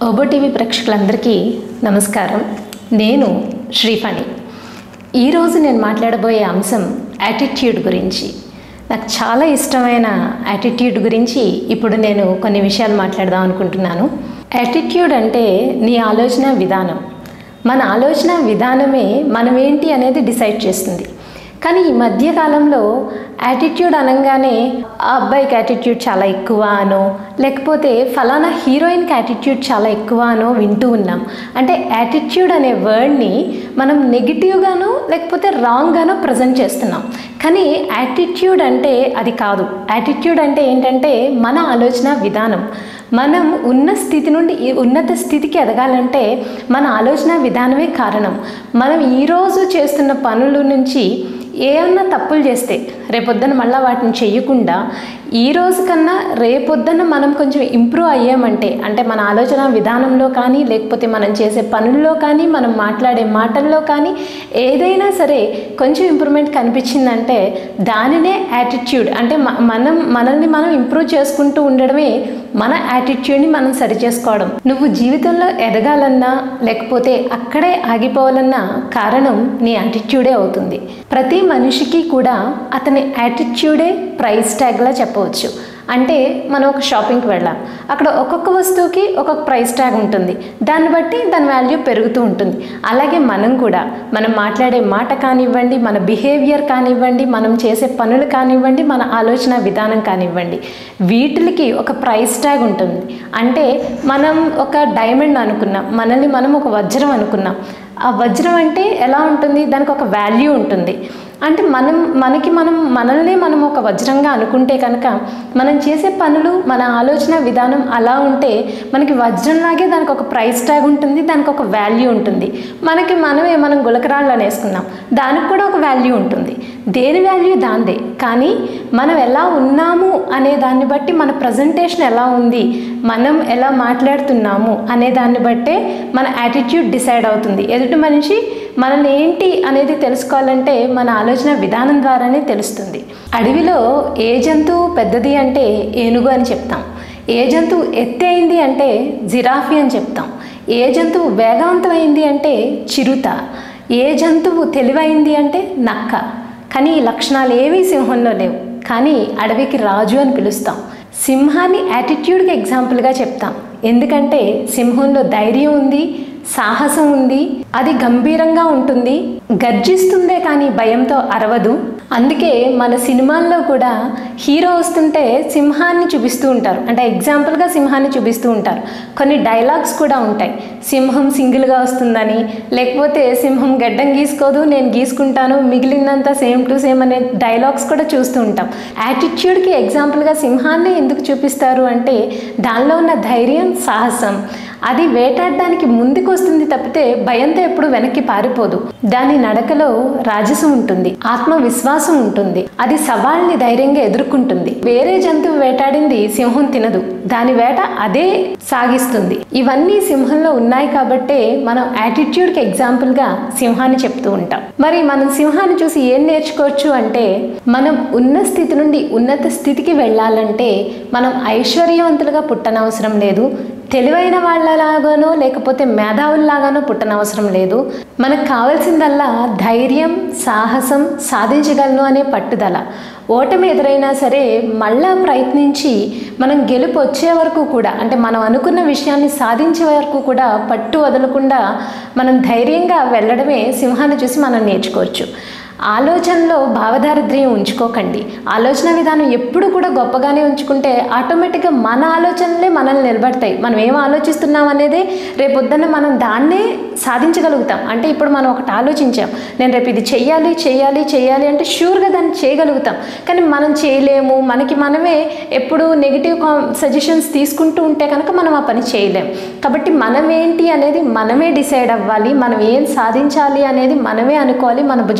ఓబో TV ప్రేక్షకులందరికీ నమస్కారం నేను శ్రీఫణి ఈరోజు నేను మాట్లాడబోయే అంశం యాటిట్యూడ్ గురించి నాకు చాలా ఇష్టమైన యాటిట్యూడ్ గురించి ఇప్పుడు నేను కొన్ని విషయాలు మాట్లాడదాం అనుకుంటున్నాను యాటిట్యూడ్ అంటే నీ ఆలోచన విధానం మన ఆలోచన విధానమే మనం ఏంటి అనేది డిసైడ్ చేస్తుంది కానీ ఈ మధ్య కాలంలో యాటిట్యూడ్ అనగానే ఆ అబ్బాయికి యాటిట్యూడ్ చాలా ఎక్కువ అనో లేకపోతే ఫలానా హీరోయిన్కి యాటిట్యూడ్ చాలా ఎక్కువ అనో వింటూ ఉన్నాం అంటే యాటిట్యూడ్ అనే వర్డ్ని మనం నెగిటివ్గానో లేకపోతే రాంగ్గానో ప్రజెంట్ చేస్తున్నాం కానీ యాటిట్యూడ్ అంటే అది కాదు యాటిట్యూడ్ అంటే ఏంటంటే మన ఆలోచన విధానం మనం ఉన్న స్థితి నుండి ఈ ఉన్నత స్థితికి ఎదగాలంటే మన ఆలోచన విధానమే కారణం మనం ఈరోజు చేస్తున్న పనుల నుంచి ఏమన్నా తప్పులు చేస్తే రేపొద్దున మళ్ళీ వాటిని చెయ్యకుండా ఈ రోజు కన్నా రేపొద్దున మనం కొంచెం ఇంప్రూవ్ అయ్యామంటే అంటే మన ఆలోచన విధానంలో కానీ లేకపోతే మనం చేసే పనుల్లో కానీ మనం మాట్లాడే మాటల్లో కానీ ఏదైనా సరే కొంచెం ఇంప్రూవ్మెంట్ కనిపించిందంటే దానినే యాటిట్యూడ్ అంటే మ- మనం మనల్ని మనం ఇంప్రూవ్ చేసుకుంటూ ఉండడమే మన యాటిట్యూడ్ని మనం సరి చేసుకోవడం నువ్వు జీవితంలో ఎదగాలన్నా లేకపోతే అక్కడే ఆగిపోవాలన్నా కారణం నీ యాటిట్యూడే అవుతుంది ప్రతి మనిషికి కూడా అతని యాటిట్యూడే ప్రైస్ ట్యాగ్లా చెప్పవచ్చు అంటే మనం ఒక షాపింగ్కి వెళ్ళాం అక్కడ ఒక్కొక్క వస్తువుకి ఒక్కొక్క ప్రైస్ ట్యాగ్ ఉంటుంది దాన్ని బట్టి దాని వాల్యూ పెరుగుతూ ఉంటుంది అలాగే మనం కూడా మనం మాట్లాడే మాట కానివ్వండి మన బిహేవియర్ కానివ్వండి మనం చేసే పనులు కానివ్వండి మన ఆలోచన విధానం కానివ్వండి వీటికి ఒక ప్రైస్ ట్యాగ్ ఉంటుంది అంటే మనం ఒక డైమండ్ అనుకున్నాం మనల్ని మనం ఒక వజ్రం అనుకున్నాం ఆ వజ్రం అంటే ఎలా ఉంటుంది దానికి ఒక వాల్యూ ఉంటుంది అంటే మనం మనకి మనం మనల్ని మనం ఒక వజ్రంగా అనుకుంటే కనుక మనం చేసే పనులు మన ఆలోచన విధానం అలా ఉంటే మనకి వజ్రంలాగే దానికి ఒక ప్రైస్ ట్యాగ్ ఉంటుంది దానికి ఒక వాల్యూ ఉంటుంది మనకి మనమే మనం గులకరాళ్ళు అనేసుకున్నాం దానికి కూడా ఒక వాల్యూ ఉంటుంది దేని వాల్యూ దాందే కానీ మనం ఎలా ఉన్నాము అనే దాన్ని బట్టి మన ప్రజెంటేషన్ ఎలా ఉంది మనం ఎలా మాట్లాడుతున్నాము అనే దాన్ని బట్టే మన యాటిట్యూడ్ డిసైడ్ అవుతుంది ఎదుటి మనిషి మనల్ని ఏంటి అనేది తెలుసుకోవాలంటే మన ఆలోచన విధానం ద్వారానే తెలుస్తుంది అడవిలో ఏ జంతువు పెద్దది అంటే ఏనుగు అని చెప్తాం ఏ జంతువు ఎత్తైంది అంటే జిరాఫీ అని చెప్తాం ఏ జంతువు వేగవంతమైంది అంటే చిరుత ఏ జంతువు తెలివైంది అంటే నక్క కానీ ఈ లక్షణాలు ఏవీ సింహంలో లేవు కానీ అడవికి రాజు అని పిలుస్తాం సింహాన్ని యాటిట్యూడ్కి ఎగ్జాంపుల్గా చెప్తాం ఎందుకంటే సింహంలో ధైర్యం ఉంది సాహసం ఉంది అది గంభీరంగా ఉంటుంది గర్జిస్తుందే కానీ భయంతో అరవదు అందుకే మన సినిమాల్లో కూడా హీరో వస్తుంటే సింహాన్ని చూపిస్తూ ఉంటారు అంటే ఎగ్జాంపుల్గా సింహాన్ని చూపిస్తూ ఉంటారు కొన్ని డైలాగ్స్ కూడా ఉంటాయి సింహం సింగిల్గా వస్తుందని లేకపోతే సింహం గడ్డం గీసుకోదు నేను గీసుకుంటాను మిగిలిందంతా సేమ్ టు సేమ్ అనే డైలాగ్స్ కూడా చూస్తూ ఉంటాం యాటిట్యూడ్కి ఎగ్జాంపుల్గా సింహాన్ని ఎందుకు చూపిస్తారు అంటే దానిలో ఉన్న ధైర్యం సాహసం అది వేటాడడానికి ముందుకు వస్తుంది తప్పితే భయంతో ఎప్పుడు వెనక్కి పారిపోదు దాని నడకలో రాజసం ఉంటుంది ఆత్మవిశ్వాసం ఉంటుంది అది సవాల్ని ధైర్యంగా ఎదుర్కొంటుంది వేరే జంతువు వేటాడింది సింహం తినదు దాని వేట అదే సాగిస్తుంది ఇవన్నీ సింహంలో ఉన్నాయి కాబట్టే మనం యాటిట్యూడ్కి ఎగ్జాంపుల్గా సింహాన్ని చెప్తూ ఉంటాం మరి మనం సింహాన్ని చూసి ఏం నేర్చుకోవచ్చు అంటే మనం ఉన్న స్థితి నుండి ఉన్నత స్థితికి వెళ్ళాలంటే మనం ఐశ్వర్యవంతులుగా పుట్టనవసరం లేదు తెలివైన వాళ్ళలాగానో లేకపోతే మేధావుల్లాగానో పుట్టనవసరం లేదు మనకు కావాల్సిందల్లా ధైర్యం సాహసం సాధించగలను అనే పట్టుదల ఓటమి ఎదురైనా సరే మళ్ళా ప్రయత్నించి మనం గెలుపు వచ్చే వరకు కూడా అంటే మనం అనుకున్న విషయాన్ని సాధించే వరకు కూడా పట్టు వదలకుండా మనం ధైర్యంగా వెళ్ళడమే సింహాన్ని చూసి మనం నేర్చుకోవచ్చు ఆలోచనలో భావదారిద్ర్యం ఉంచుకోకండి ఆలోచన విధానం ఎప్పుడు కూడా గొప్పగానే ఉంచుకుంటే ఆటోమేటిక్గా మన ఆలోచనలే మనల్ని నిలబడతాయి మనం ఏం ఆలోచిస్తున్నాం అనేది రేపొద్దున మనం దాన్నే సాధించగలుగుతాం అంటే ఇప్పుడు మనం ఒకటి ఆలోచించాం నేను రేపు ఇది చెయ్యాలి చెయ్యాలి చెయ్యాలి అంటే షూర్గా దాన్ని చేయగలుగుతాం కానీ మనం చేయలేము మనకి మనమే ఎప్పుడు నెగిటివ్ సజెషన్స్ తీసుకుంటూ ఉంటే కనుక మనం ఆ పని చేయలేం కాబట్టి మనం ఏంటి అనేది మనమే డిసైడ్ అవ్వాలి మనం ఏం సాధించాలి అనేది మనమే అనుకోవాలి మన భుజం మనమే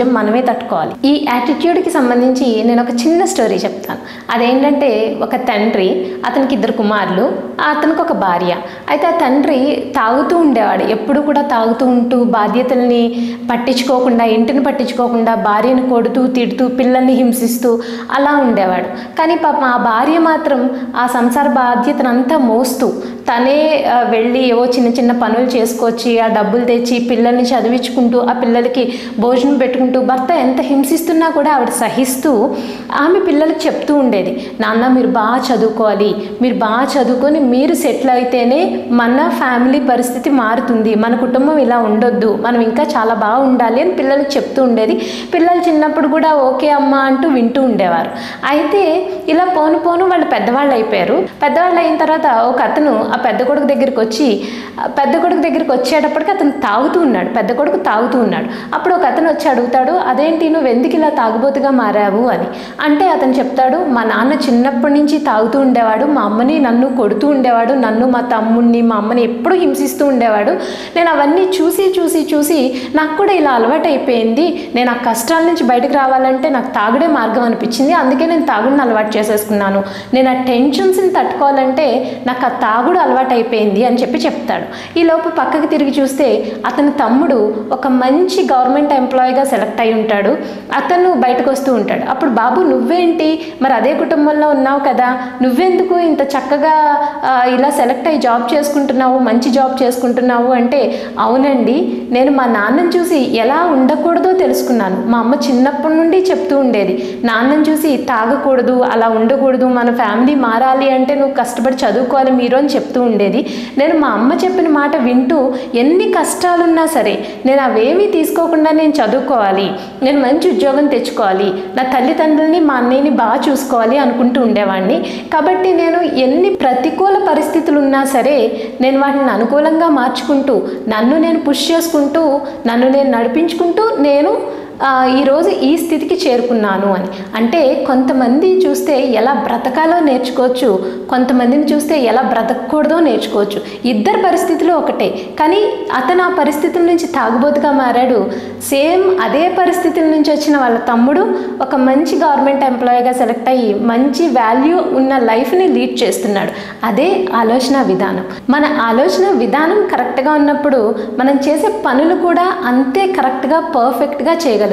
తట్టుకోవాలి ఈ యాటిట్యూడ్కి సంబంధించి నేను ఒక చిన్న స్టోరీ చెప్తాను అదేంటంటే ఒక తండ్రి అతనికి ఇద్దరు కుమారులు అతనికి ఒక భార్య అయితే ఆ తండ్రి తాగుతూ ఉండేవాడు ఎప్పుడు కూడా తాగుతూ ఉంటూ బాధ్యతల్ని పట్టించుకోకుండా ఇంటిని పట్టించుకోకుండా భార్యను కొడుతూ తిడుతూ పిల్లల్ని హింసిస్తూ అలా ఉండేవాడు కానీ పాపం ఆ భార్య మాత్రం ఆ సంసార బాధ్యతనంతా మోస్తూ తనే ఆ, వెళ్ళి ఏవో చిన్న చిన్న పనులు చేసుకొచ్చి ఆ డబ్బులు తెచ్చి పిల్లల్ని చదివించుకుంటూ ఆ పిల్లలకి భోజనం పెట్టుకుంటూ భర్త ఎంత హింసిస్తున్నా కూడా ఆవిడ సహిస్తూ ఆమె పిల్లలకి చెప్తూ ఉండేది నాన్న మీరు బాగా చదువుకోవాలి మీరు బాగా చదువుకొని మీరు సెటిల్ అయితేనే మన ఫ్యామిలీ పరిస్థితి మారుతుంది మన కుటుంబం ఇలా ఉండొద్దు మనం ఇంకా చాలా బాగా ఉండాలి అని పిల్లలకి చెప్తూ ఉండేది పిల్లలు చిన్నప్పుడు కూడా ఓకే అమ్మ అంటూ వింటూ ఉండేవారు అయితే ఇలా పోను పోను వాళ్ళు పెద్దవాళ్ళు అయిపోయారు పెద్దవాళ్ళు అయిన తర్వాత ఒక అతను ఆ పెద్ద కొడుకు దగ్గరికి వచ్చి ఆ పెద్ద కొడుకు దగ్గరికి వచ్చేటప్పటికి అతను తాగుతూ ఉన్నాడు పెద్ద కొడుకు తాగుతూ ఉన్నాడు అప్పుడు ఒక అతను వచ్చి అడుగుతాడు అదేంటి నువ్వు ఎందుకు ఇలా తాగుబోతుగా మారావు అని అంటే అతను చెప్తాడు మా నాన్న చిన్నప్పటి నుంచి తాగుతూ ఉండేవాడు మా అమ్మని నన్ను కొడుతూ ఉండేవాడు నన్ను మా తమ్ముడిని మా అమ్మని ఎప్పుడూ హింసిస్తూ ఉండేవాడు నేను అవన్నీ చూసి చూసి చూసి నాకు కూడా ఇలా అలవాటు అయిపోయింది నేను ఆ కష్టాల నుంచి బయటకు రావాలంటే నాకు తాగుడే మార్గం అనిపించింది అందుకే నేను తాగుడిని అలవాటు చేసేసుకున్నాను నేను ఆ టెన్షన్స్ని తట్టుకోవాలంటే నాకు ఆ తాగుడు అలవాటు అయిపోయింది అని చెప్పి చెప్తాడు ఈ లోపు పక్కకి తిరిగి చూస్తే అతని తమ్ముడు ఒక మంచి గవర్నమెంట్ ఎంప్లాయీగా సెలెక్ట్ అయి ఉంటాడు అతను బయటకు వస్తూ ఉంటాడు అప్పుడు బాబు నువ్వేంటి మరి అదే కుటుంబంలో ఉన్నావు కదా నువ్వెందుకు ఇంత చక్కగా ఆ, ఇలా సెలెక్ట్ అయ్యి జాబ్ చేసుకుంటున్నావు మంచి జాబ్ చేసుకుంటున్నావు అంటే అవునండి నేను మా నాన్నని చూసి ఎలా ఉండకూడదో తెలుసుకున్నాను మా అమ్మ చిన్నప్పటి నుండి చెప్తూ ఉండేది నాన్నని చూసి తాగకూడదు అలా ఉండకూడదు మన ఫ్యామిలీ మారాలి అంటే నువ్వు కష్టపడి చదువుకోవాలి మీరు అని చెప్తూ ఉండేది నేను మా అమ్మ చెప్పిన మాట వింటూ ఎన్ని కష్టాలున్నా సరే నేను అవేమీ తీసుకోకుండా నేను చదువుకోవాలి నేను మంచి ఉద్యోగం తెచ్చుకోవాలి నా తల్లిదండ్రుల్ని మా అన్నయ్యని బాగా చూసుకోవాలి అనుకుంటూ ఉండేవాడిని కాబట్టి నేను ఎన్ని ప్రతికూల పరిస్థితులు ఉన్నా సరే నేను వాటిని అనుకూలంగా మార్చుకుంటూ నన్ను నేను పుష్ చేసుకుంటూ నన్ను నేను నడిపించుకుంటూ నేను ఆ, ఈరోజు ఈ స్థితికి చేరుకున్నాను అని అంటే కొంతమంది చూస్తే ఎలా బ్రతకాలో నేర్చుకోవచ్చు కొంతమందిని చూస్తే ఎలా బ్రతకూడదో నేర్చుకోవచ్చు ఇద్దరు పరిస్థితులు ఒకటే కానీ అతను ఆ పరిస్థితుల నుంచి తాగుబోతుగా మారాడు సేమ్ అదే పరిస్థితుల నుంచి వచ్చిన వాళ్ళ తమ్ముడు ఒక మంచి గవర్నమెంట్ ఎంప్లాయీగా సెలెక్ట్ అయ్యి మంచి వాల్యూ ఉన్న లైఫ్ని లీడ్ చేస్తున్నాడు అదే ఆలోచన విధానం మన ఆలోచన విధానం కరెక్ట్గా ఉన్నప్పుడు మనం చేసే పనులు కూడా అంతే కరెక్ట్గా పర్ఫెక్ట్గా చేయగలుగుతాం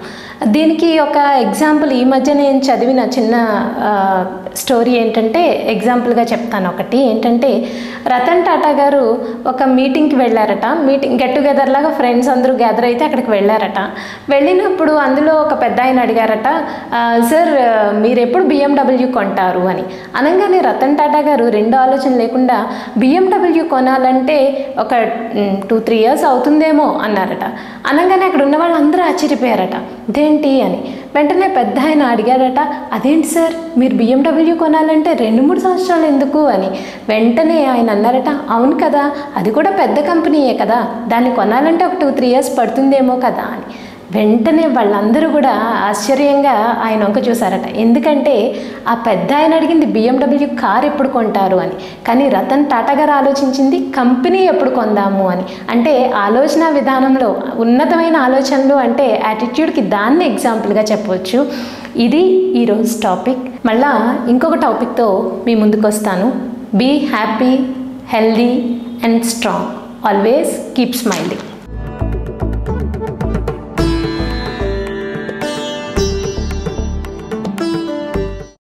దీనికి ఒక ఎగ్జాంపుల్ ఈ మధ్య నేను చదివిన చిన్న ఆ, స్టోరీ ఏంటంటే ఎగ్జాంపుల్గా చెప్తాను ఒకటి ఏంటంటే రతన్ టాటా గారు ఒక మీటింగ్కి వెళ్ళారట మీటింగ్ గెట్ టుగెదర్ లాగా ఫ్రెండ్స్ అందరూ గ్యాదర్ అయితే అక్కడికి వెళ్ళారట వెళ్ళినప్పుడు అందులో ఒక పెద్ద ఆయన అడిగారట "ఆ, సార్ మీరు ఎప్పుడు బిఎండబ్ల్యూ కొంటారు అని అనగానే రతన్ టాటా గారు రెండో ఆలోచన లేకుండా బిఎండబ్ల్యూ కొనాలంటే ఒక టూ త్రీ ఇయర్స్ అవుతుందేమో అన్నారట అనగానే అక్కడ ఉన్న వాళ్ళందరూ ఆశ్చర్యపోయారట ఇదేంటి అని వెంటనే పెద్ద ఆయన అడిగాడట అదేంటి సార్ మీరు బిఎండబ్ల్యూ కొనాలంటే రెండు మూడు సంవత్సరాలు ఎందుకు అని వెంటనే ఆయన అన్నారట అవును కదా అది కూడా పెద్ద కంపెనీయే కదా దాన్ని కొనాలంటే ఒక టూ త్రీ ఇయర్స్ పడుతుందేమో కదా అని వెంటనే వాళ్ళందరూ కూడా ఆశ్చర్యంగా ఆయన వంక చూసారట ఎందుకంటే ఆ పెద్ద ఆయన అడిగింది బిఎండబ్ల్యూ కార్ ఎప్పుడు కొంటారు అని కానీ రతన్ టాటా గారు ఆలోచించింది కంపెనీ ఎప్పుడు కొందాము అని అంటే ఆలోచన విధానంలో ఉన్నతమైన ఆలోచనలు అంటే యాటిట్యూడ్కి దాన్ని ఎగ్జాంపుల్గా చెప్పవచ్చు ఇది ఈరోజు టాపిక్ మళ్ళా ఇంకొక టాపిక్తో మీ ముందుకు వస్తాను be happy healthy and strong always keep smiling